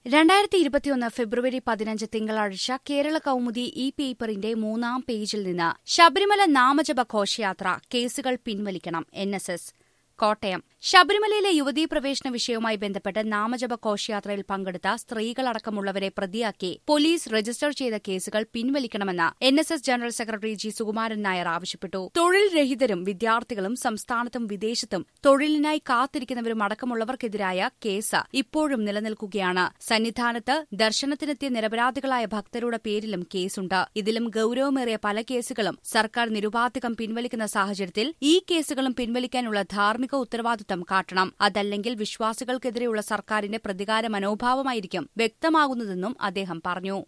രണ്ടായിരത്തി ഇരുപത്തിയൊന്ന് ഫെബ്രുവരി പതിനഞ്ച് തിങ്കളാഴ്ച കേരള കൗമുദി ഈ പേപ്പറിന്റെ മൂന്നാം പേജിൽ നിന്ന് ശബരിമല നാമജപ ഘോഷയാത്ര കേസുകൾ പിൻവലിക്കണം എൻ എസ് എസ് കോട്ടയം ശബരിമലയിലെ യുവതീ പ്രവേശന വിഷയവുമായി ബന്ധപ്പെട്ട് നാമജപ ഘോഷയാത്രയിൽ പങ്കെടുത്ത സ്ത്രീകളടക്കമുള്ളവരെ പ്രതിയാക്കി പോലീസ് രജിസ്റ്റർ ചെയ്ത കേസുകൾ പിൻവലിക്കണമെന്ന് N S S general secretary G Sukumaran Nair ആവശ്യപ്പെട്ടു തൊഴിൽ രഹിതരും വിദ്യാർത്ഥികളും സംസ്ഥാനത്തും വിദേശത്തും തൊഴിലിനായി കാത്തിരിക്കുന്നവരും അടക്കമുള്ളവർക്കെതിരായ കേസ് ഇപ്പോഴും നിലനിൽക്കുകയാണ് സന്നിധാനത്ത് ദർശനത്തിനെത്തിയ നിരപരാധികളായ ഭക്തരുടെ പേരിലും കേസുണ്ട് ഇതിലും ഗൌരവമേറിയ പല കേസുകളും സർക്കാർ നിരുപാധികം പിൻവലിക്കുന്ന സാഹചര്യത്തിൽ ഈ കേസുകളും പിൻവലിക്കാനുള്ള ധാർമ്മിക ഉത്തരവാദിത്തം കാട്ടണം അതല്ലെങ്കിൽ വിശ്വാസികൾക്കെതിരെയുള്ള സർക്കാരിന്റെ പ്രതികാര മനോഭാവമായിരിക്കും വ്യക്തമാകുന്നതെന്നും അദ്ദേഹം പറഞ്ഞു